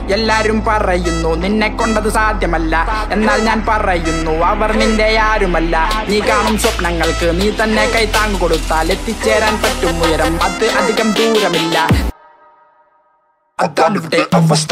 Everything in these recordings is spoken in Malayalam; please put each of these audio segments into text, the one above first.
എല്ലാരും പറയുന്നു നിന്നെ കൊണ്ടത് സാധ്യമല്ല എന്നാൽ ഞാൻ പറയുന്നു അവർ നിന്റെ ആരുമല്ല നീ കാണും സ്വപ്നങ്ങൾക്ക് നീ തന്നെ കൈത്താങ്ങ് കൊടുത്താൽ എത്തിച്ചേരാൻ പറ്റും ഉയരം അത് അധികം ദൂരമില്ല അതാണ് ഇവിടെ അവസ്ഥ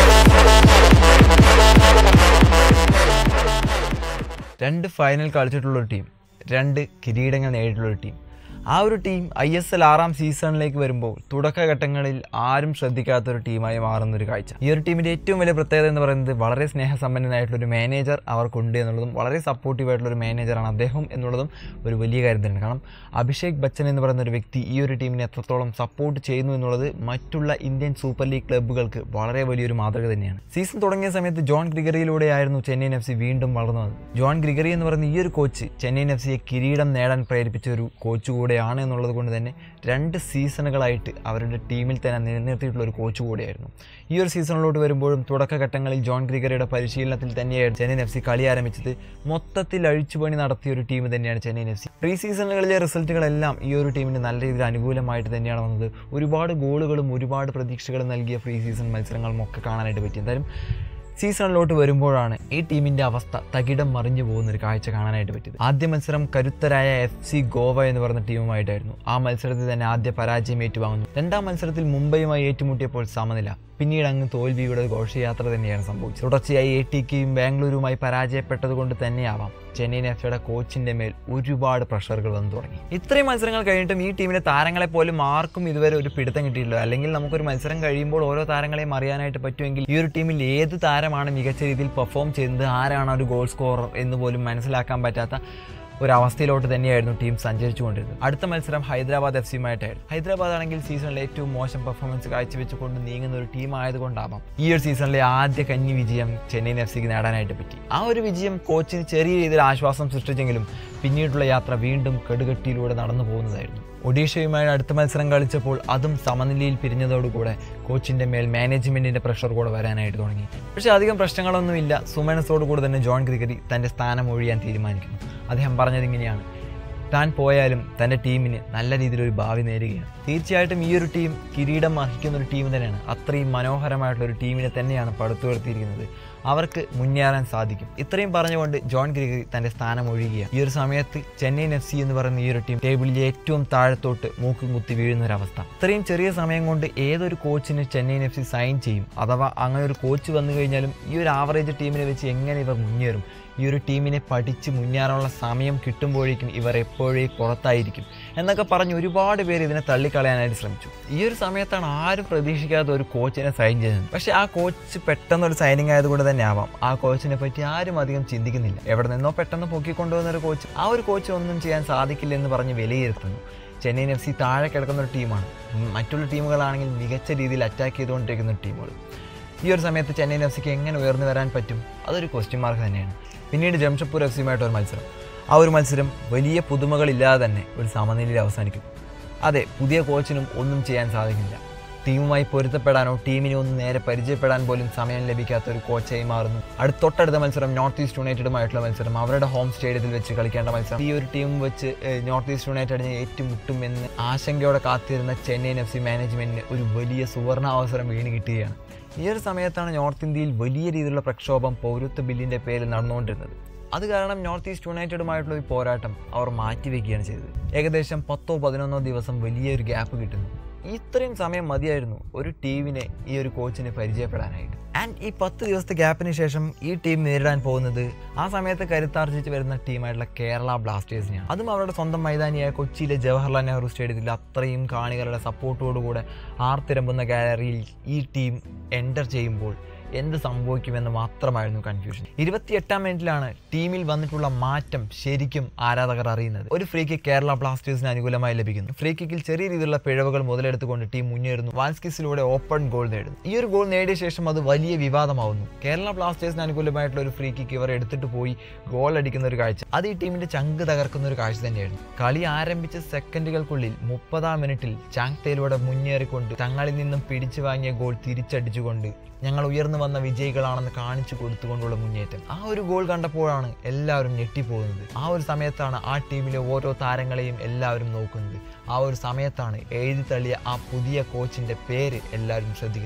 രണ്ട് ഫൈനൽ കളിച്ചിട്ടുള്ള ഒരു ടീം രണ്ട് കിരീടങ്ങൾ നേടിയിട്ടുള്ള ഒരു ടീം ആ ഒരു ടീം ഐ എസ് എൽ ആറാം സീസണിലേക്ക് വരുമ്പോൾ തുടക്കഘട്ടങ്ങളിൽ ആരും ശ്രദ്ധിക്കാത്ത ഒരു ടീമായി മാറുന്ന ഒരു കാഴ്ച ഈ ഒരു ടീമിൻ്റെ ഏറ്റവും വലിയ പ്രത്യേകത എന്ന് പറയുന്നത് വളരെ സ്നേഹസമ്പന്നനായിട്ടുള്ള ഒരു മാനേജർ അവർക്കുണ്ട് എന്നുള്ളതും വളരെ സപ്പോർട്ടീവ് ആയിട്ടുള്ള ഒരു മാനേജറാണ് അദ്ദേഹം എന്നുള്ളതും ഒരു വലിയ കാര്യം തന്നെയാണ് കാരണം അഭിഷേക് ബച്ചൻ എന്ന് പറയുന്ന ഒരു വ്യക്തി ഈ ഒരു ടീമിനെ എത്രത്തോളം സപ്പോർട്ട് ചെയ്യുന്നു എന്നുള്ളത് മറ്റുള്ള ഇന്ത്യൻ സൂപ്പർ ലീഗ് ക്ലബ്ബുകൾക്ക് വളരെ വലിയൊരു മാതൃക തന്നെയാണ് സീസൺ തുടങ്ങിയ സമയത്ത് ജോൺ ഗ്രിഗറിയിലൂടെയായിരുന്നു ചെന്നൈയിൻ എഫ് സി വീണ്ടും വളർന്നു വന്നത് ജോൺ ഗ്രിഗറി എന്ന് പറയുന്ന ഈ ഒരു കോച്ച് ചെന്നൈയിൻ എഫ് സിയെ കിരീടം നേടാൻ പ്രേരിപ്പിച്ച ഒരു കോച്ച് കൂടെയാണ് എന്നുള്ളത് കൊണ്ട് തന്നെ രണ്ട് സീസണുകളായിട്ട് അവരുടെ ടീമിൽ തന്നെ നിലനിർത്തിയിട്ടുള്ള ഒരു കോച്ച് കൂടെയായിരുന്നു ഈ ഒരു സീസണിലോട്ട് വരുമ്പോഴും തുടക്കഘട്ടങ്ങളിൽ ജോൺ ഗ്രിഗറിയുടെ പരിശീലനത്തിൽ തന്നെയായിരുന്നു ചെന്നൈയിൻ എഫ് സി കളി ആരംഭിച്ചത് മൊത്തത്തിൽ അഴിച്ചുപണി നടത്തിയ ഒരു ടീം തന്നെയാണ് ചെന്നൈയിൻ എഫ് സി പ്രീ സീസണുകളിലെ റിസൾട്ടുകളെല്ലാം ഈ ഒരു ടീമിന് നല്ല രീതിയിൽ അനുകൂലമായിട്ട് തന്നെയാണ് വന്നത് ഒരുപാട് ഗോളുകളും ഒരുപാട് പ്രതീക്ഷകളും നൽകിയ പ്രീ സീസൺ മത്സരങ്ങളും ഒക്കെ കാണാനായിട്ട് പറ്റി എന്തായാലും സീസണിലോട്ട് വരുമ്പോഴാണ് ഈ ടീമിന്റെ അവസ്ഥ തകിടം മറിഞ്ഞു പോകുന്ന ഒരു കാഴ്ച കാണാനായിട്ട് പറ്റിയത് ആദ്യ മത്സരം കരുത്തരായ എഫ് സി ഗോവ എന്ന് പറയുന്ന ടീമുമായിട്ടായിരുന്നു ആ മത്സരത്തിൽ തന്നെ ആദ്യ പരാജയം ഏറ്റുവാങ്ങുന്നു രണ്ടാം മത്സരത്തിൽ മുംബൈയുമായി ഏറ്റുമുട്ടിയപ്പോൾ സമനില പിന്നീട് അങ്ങ് തോൽവിയുടെ ഘോഷയാത്ര തന്നെയാണ് സംഭവിച്ചത് തുടർച്ചയായി എ ടിക്കും ബാംഗ്ലൂരുമായി പരാജയപ്പെട്ടത് കൊണ്ട് തന്നെയാവാം ചെന്നൈയിൻ എഫ് സിയുടെ കോച്ചിന്റെ മേൽ ഒരുപാട് പ്രഷറുകൾ വന്നു തുടങ്ങി ഇത്രയും മത്സരങ്ങൾ കഴിഞ്ഞിട്ടും ഈ ടീമിലെ താരങ്ങളെ പോലും ആർക്കും ഇതുവരെ ഒരു പിടുത്തം കിട്ടിയിട്ടില്ല അല്ലെങ്കിൽ നമുക്കൊരു മത്സരം കഴിയുമ്പോൾ ഓരോ താരങ്ങളെയും അറിയാനായിട്ട് പറ്റുമെങ്കിൽ ഈ ഒരു ടീമിൽ ഏത് താരമാണ് മികച്ച രീതിയിൽ പെർഫോം ചെയ്യുന്നത് ആരാണ് ഒരു ഗോൾ സ്കോറർ എന്ന് പോലും മനസ്സിലാക്കാൻ പറ്റാത്ത ഒരവസ്ഥയിലോട്ട് തന്നെയായിരുന്നു ടീം സഞ്ചരിച്ചുകൊണ്ടിരുന്നത് അടുത്ത മത്സരം ഹൈദരാബാദ് എഫ് സിയുമായിട്ടായിരുന്നു ഹൈദരാബാദ് ആണെങ്കിൽ സീസണിലെ ഏറ്റവും മോശം പെർഫോമൻസ് കാഴ്ചവെച്ചുകൊണ്ട് നീങ്ങുന്ന ഒരു ടീം ആയതുകൊണ്ടാവാം ഈ ഒരു സീസണിലെ ആദ്യ കന്നി വിജയം ചെന്നൈയിൻ എഫ് സിക്ക് നേടാനായിട്ട് പറ്റി ആ ഒരു വിജയം കോച്ചിന് ചെറിയ രീതിയിൽ ആശ്വാസം സൃഷ്ടിച്ചെങ്കിലും പിന്നീടുള്ള യാത്ര വീണ്ടും കെടുകെട്ടിയിലൂടെ നടന്നു പോകുന്നതായിരുന്നു ഒഡീഷയുമായി അടുത്ത മത്സരം കളിച്ചപ്പോൾ അതും സമനിലയിൽ പിരിഞ്ഞതോടുകൂടെ കോച്ചിന്റെ മേൽ മാനേജ്മെന്റിന്റെ പ്രഷർ കൂടെ വരാനായിട്ട് തുടങ്ങി പക്ഷേ അധികം പ്രശ്നങ്ങളൊന്നുമില്ല സുമനസോടുകൂടെ തന്നെ ജോൺ ഗ്രിഗറി തന്റെ സ്ഥാനം ഒഴിയാൻ തീരുമാനിക്കുന്നു അദ്ദേഹം പറഞ്ഞത് ഇങ്ങനെയാണ് താൻ പോയാലും തൻ്റെ ടീമിന് നല്ല രീതിയിലൊരു ഭാവി നേരുകയാണ് തീർച്ചയായിട്ടും ഈ ഒരു ടീം കിരീടം അർഹിക്കുന്ന ഒരു ടീം തന്നെയാണ് അത്രയും മനോഹരമായിട്ടുള്ള ഒരു ടീമിനെ തന്നെയാണ് പടുത്തുയർത്തിയിരിക്കുന്നത് അവർക്ക് മുന്നേറാൻ സാധിക്കും ഇത്രയും പറഞ്ഞുകൊണ്ട് ജോൺ ഗ്രിഗറി തൻ്റെ സ്ഥാനം ഒഴിയുകയാണ് ഈ ഒരു സമയത്ത് ചെന്നൈയിൻ എഫ് സി എന്ന് പറയുന്ന ഈ ഒരു ടീം ടേബിളിലെ ഏറ്റവും താഴത്തോട്ട് മൂക്കും കുത്തി വീഴുന്ന ഒരു അവസ്ഥ ഇത്രയും ചെറിയ സമയം കൊണ്ട് ഏതൊരു കോച്ചിന് ചെന്നൈയിൻ എഫ് സി സൈൻ ചെയ്യും അഥവാ അങ്ങനെ ഒരു കോച്ച് വന്നു കഴിഞ്ഞാലും ഈ ഒരു ആവറേജ് ടീമിനെ വെച്ച് എങ്ങനെ ഇവർ മുന്നേറും ഈ ഒരു ടീമിനെ പഠിച്ച് മുന്നേറാനുള്ള സമയം കിട്ടുമ്പോഴേക്കും ഇവർ എപ്പോഴേ പുറത്തായിരിക്കും എന്നൊക്കെ പറഞ്ഞ് ഒരുപാട് പേര് ഇതിനെ തള്ളിക്കളയാനായിട്ട് ശ്രമിച്ചു ഈ ഒരു സമയത്താണ് ആരും പ്രതീക്ഷിക്കാത്ത ഒരു കോച്ചിനെ സൈൻ ചെയ്യുന്നത് പക്ഷേ ആ കോച്ച് പെട്ടെന്ന് ഒരു സൈനിങ് ആയതുകൊണ്ട് തന്നെ ആവാം ആ കോച്ചിനെ പറ്റി ആരും അധികം ചിന്തിക്കുന്നില്ല എവിടെ നിന്നോ പെട്ടെന്ന് പൊക്കിക്കൊണ്ടുവന്ന ഒരു കോച്ച് ആ ഒരു കോച്ച് ഒന്നും ചെയ്യാൻ സാധിക്കില്ല എന്ന് പറഞ്ഞ് വിലയിരുത്തുന്നു ചെന്നൈയിൻ എഫ് സി താഴെ കിടക്കുന്ന ഒരു ടീമാണ് മറ്റുള്ള ടീമുകളാണെങ്കിൽ മികച്ച രീതിയിൽ അറ്റാക്ക് ചെയ്തുകൊണ്ടിരിക്കുന്ന ടീമുകൾ ഈ ഒരു സമയത്ത് ചെന്നൈയിൻ എഫ് സിക്ക് എങ്ങനെ ഉയർന്നു വരാൻ പറ്റും അതൊരു ക്വസ്റ്റ്യൻ മാർക്ക് തന്നെയാണ് പിന്നീട് ജംഷഡ്പൂർ എഫ് സിയുമായിട്ട് ഒരു മത്സരം ആ ഒരു മത്സരം വലിയ പുതുമകളില്ലാതെ തന്നെ ഒരു സമനിലയിൽ അവസാനിക്കും അതെ പുതിയ കോച്ചിനും ഒന്നും ചെയ്യാൻ സാധിക്കില്ല ടീമുമായി പൊരുത്തപ്പെടാനോ ടീമിനെ ഒന്ന് നേരെ പരിചയപ്പെടാൻ പോലും സമയം ലഭിക്കാത്ത ഒരു കോച്ചായി മാറുന്നു അടുത്ത തൊട്ടടുത്ത മത്സരം നോർത്ത് ഈസ്റ്റ് യുണൈറ്റഡുമായിട്ടുള്ള മത്സരം അവരുടെ ഹോം സ്റ്റേഡിയത്തിൽ വെച്ച് കളിക്കേണ്ട മത്സരം ഈ ഒരു ടീം വെച്ച് ഏഹ്, നോർത്ത് ഈസ്റ്റ് യുണൈറ്റഡിനെ ഏറ്റുമുട്ടും എന്ന് ആശങ്കയോടെ കാത്തിരുന്ന ചെന്നൈയിൻ എഫ് സി മാനേജ്മെന്റിന് ഒരു വലിയ സുവർണ അവസരം വീണ് കിട്ടുകയാണ് ഈ ഒരു സമയത്താണ് നോർത്ത് ഇന്ത്യയിൽ വലിയ രീതിയിലുള്ള പ്രക്ഷോഭം പൗരത്വ ബില്ലിന്റെ പേരിൽ നടന്നുകൊണ്ടിരുന്നത് അത് കാരണം നോർത്ത് ഈസ്റ്റ് യുണൈറ്റഡുമായിട്ടുള്ള ഒരു പോരാട്ടം അവർ മാറ്റിവെക്കുകയാണ് ചെയ്തത് ഏകദേശം പത്തോ പതിനൊന്നോ ദിവസം വലിയൊരു ഗ്യാപ്പ് കിട്ടുന്നു ഇത്രയും സമയം മതിയായിരുന്നു ഒരു ടീമിനെ ഈ ഒരു കോച്ചിനെ പരിചയപ്പെടാനായിട്ട് ആൻഡ് ഈ പത്ത് ദിവസത്തെ ഗ്യാപ്പിന് ശേഷം ഈ ടീം നേരിടാൻ പോകുന്നത് ആ സമയത്ത് കരുത്താർജിച്ച് വരുന്ന ടീമായിട്ടുള്ള കേരള ബ്ലാസ്റ്റേഴ്സിനെയാണ് അതും അവരുടെ സ്വന്തം മൈതാനിയായ കൊച്ചിയിലെ ജവഹർലാൽ നെഹ്റു സ്റ്റേഡിയത്തിൽ അത്രയും കാണികളുടെ സപ്പോർട്ടോടുകൂടെ ആർത്തിരമ്പുന്ന ഗാലറിയിൽ ഈ ടീം എൻ്റർ ചെയ്യുമ്പോൾ എന്ത് സംഭവിക്കുമെന്ന് മാത്രമായിരുന്നു കൺഫ്യൂഷൻ ഇരുപത്തിയെട്ടാം മിനിറ്റിലാണ് ടീമിൽ വന്നിട്ടുള്ള മാറ്റം ശരിക്കും ആരാധകർ അറിയുന്നത് ഒരു ഫ്രീ കിക്ക് കേരള ബ്ലാസ്റ്റേഴ്സിന് അനുകൂലമായി ലഭിക്കുന്നു ഫ്രീ കിക്കിൽ ചെറിയ രീതിയിലുള്ള പിഴവുകൾ മുതലെടുത്തുകൊണ്ട് ടീം മുന്നേറുന്നു വാൻസ്കിസിലൂടെ ഓപ്പൺ ഗോൾ നേടുന്നു ഈ ഒരു ഗോൾ നേടിയ ശേഷം അത് വലിയ വിവാദമാവുന്നു കേരള ബ്ലാസ്റ്റേഴ്സിന് അനുകൂലമായിട്ടുള്ള ഒരു ഫ്രീ കിക്ക് ഇവർ എടുത്തിട്ട് പോയി ഗോൾ അടിക്കുന്ന ഒരു കാഴ്ച അത് ഈ ടീമിന്റെ ചങ്ക് തകർക്കുന്ന ഒരു കാഴ്ച തന്നെയായിരുന്നു കളി ആരംഭിച്ച സെക്കൻഡുകൾക്കുള്ളിൽ മുപ്പതാം മിനിറ്റിൽ ചാങ്തയിലൂടെ മുന്നേറിക്കൊണ്ട് തങ്ങളിൽ നിന്നും പിടിച്ചു വാങ്ങിയ ഗോൾ തിരിച്ചടിച്ചുകൊണ്ട് ഞങ്ങൾ ഉയർന്നു വന്ന വിജയികളാണെന്ന് കാണിച്ചു കൊടുത്തുകൊണ്ടുള്ള മുന്നേറ്റം ആ ഒരു ഗോൾ കണ്ടപ്പോഴാണ് എല്ലാവരും ഞെട്ടിപ്പോകുന്നത് ആ ഒരു സമയത്താണ് ആ ടീമിലെ ഓരോ താരങ്ങളെയും എല്ലാവരും നോക്കുന്നത് ആ ഒരു സമയത്താണ് എഴുതി തള്ളിയ ആ പുതിയ കോച്ചിന്റെ പേര് എല്ലാവരും ശ്രദ്ധിക്കുന്നത്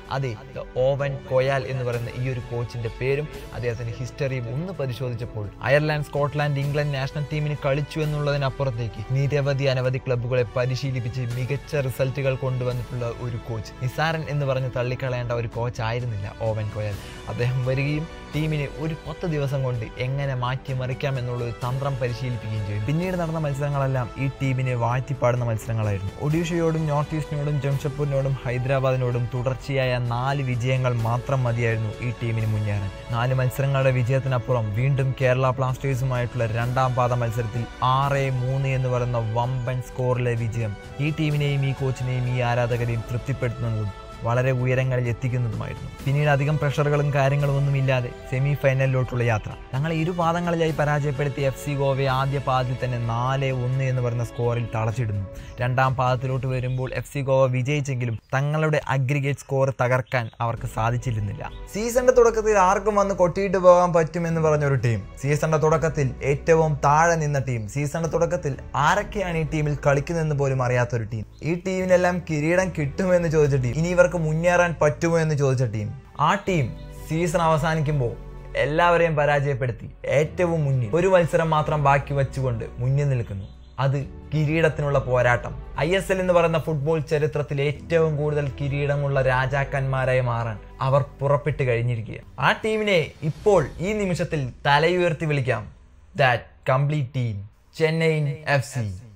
അതെ ദ ഓവൻ കൊയാൽ എന്ന് പറയുന്ന ഈ ഒരു കോച്ചിന്റെ പേരും അദ്ദേഹത്തിന്റെ ഹിസ്റ്ററിയും ഒന്ന് പരിശോധിച്ചപ്പോൾ അയർലാൻഡ് സ്കോട്ട്ലാൻഡ് ഇംഗ്ലണ്ട് നാഷണൽ ടീമിന് കളിച്ചു എന്നുള്ളതിനപ്പുറത്തേക്ക് നിരവധി അനവധി ക്ലബ്ബുകളെ പരിശീലിപ്പിച്ച് മികച്ച റിസൾട്ടുകൾ കൊണ്ടുവന്നിട്ടുള്ള ഒരു കോച്ച് നിസാരൻ എന്ന് പറഞ്ഞ് തള്ളിക്കളയേണ്ട ഒരു കോച്ച് ആയിരുന്നില്ല ഓവൻ കൊയാൽ അദ്ദേഹം വരികയും ടീമിനെ ഒരു പത്ത് ദിവസം കൊണ്ട് എങ്ങനെ മാറ്റിമറിക്കാം എന്നുള്ള ഒരു തന്ത്രം പരിശീലിപ്പിക്കുകയും ചെയ്തു പിന്നീട് നടന്ന മത്സരങ്ങളെല്ലാം ഈ ടീമിനെ വാഴ്ത്തിപ്പാടുന്ന മത്സരങ്ങളായിരുന്നു ഒഡീഷയോടും നോർത്ത് ഈസ്റ്റിനോടും ജംഷഡ്പൂരിനോടും ഹൈദരാബാദിനോടും തുടർച്ചയായ നാല് വിജയങ്ങൾ മാത്രം മതിയായിരുന്നു ഈ ടീമിന് മുന്നേറാൻ നാല് മത്സരങ്ങളുടെ വിജയത്തിനപ്പുറം വീണ്ടും കേരള ബ്ലാസ്റ്റേഴ്സുമായിട്ടുള്ള രണ്ടാം പാദ മത്സരത്തിൽ ആറ് മൂന്ന് എന്ന് പറയുന്ന വമ്പൻ സ്കോറിലെ വിജയം ഈ ടീമിനെയും ഈ കോച്ചിനെയും ഈ ആരാധകരെയും തൃപ്തിപ്പെടുത്തുന്നതും വളരെ ഉയരങ്ങളിൽ എത്തിക്കുന്നതുമായിരുന്നു പിന്നീട് അധികം പ്രഷറുകളും കാര്യങ്ങളും ഒന്നുമില്ലാതെ സെമി ഫൈനലിലോട്ടുള്ള യാത്ര ഞങ്ങൾ ഇരുപാദങ്ങളിലായി പരാജയപ്പെടുത്തി എഫ് സി ഗോവയെ ആദ്യ പാദത്തിൽ തന്നെ നാല് ഒന്ന് എന്ന് പറയുന്ന സ്കോറിൽ തളച്ചിടുന്നു രണ്ടാം പാദത്തിലോട്ട് വരുമ്പോൾ എഫ് സി ഗോവ വിജയിച്ചെങ്കിലും തങ്ങളുടെ അഗ്രിഗേറ്റ് സ്കോർ തകർക്കാൻ അവർക്ക് സാധിച്ചിരുന്നില്ല സീസണിന്റെ തുടക്കത്തിൽ ആർക്കും വന്ന് കൊട്ടിയിട്ട് പോകാൻ പറ്റുമെന്ന് പറഞ്ഞ ഒരു ടീം സീസണിന്റെ തുടക്കത്തിൽ ഏറ്റവും താഴെ നിന്ന ടീം സീസണിന്റെ തുടക്കത്തിൽ ആരൊക്കെയാണ് ഈ ടീമിൽ കളിക്കുന്നതെന്ന് പോലും അറിയാത്തൊരു ടീം ഈ ടീമിനെല്ലാം കിരീടം കിട്ടുമെന്ന് ചോദിച്ച ടീം ഇനി ഇവർക്ക് മുന്നേറാൻ പറ്റുമോ എന്ന് ചോദിച്ച ടീം ആ ടീം സീസൺ അവസാനിക്കുമ്പോൾ എല്ലാവരെയും പരാജയപ്പെടുത്തി ഏറ്റവും മുന്നിൽ ഒരു മത്സരം മാത്രം ബാക്കി വെച്ചുകൊണ്ട് മുന്നിൽ നിൽക്കുന്നു അത് കിരീടത്തിനുള്ള പോരാട്ടം ഐ എസ് എൽ എന്ന് പറയുന്ന ഫുട്ബോൾ ചരിത്രത്തിൽ ഏറ്റവും കൂടുതൽ കിരീടമുള്ള രാജാക്കന്മാരായി മാറാൻ അവർ പുറപ്പെട്ട് കഴിഞ്ഞിരിക്കുക ആ ടീമിനെ ഇപ്പോൾ ഈ നിമിഷത്തിൽ തലയുയർത്തി വിളിക്കാം that complete team Chennaiyin F C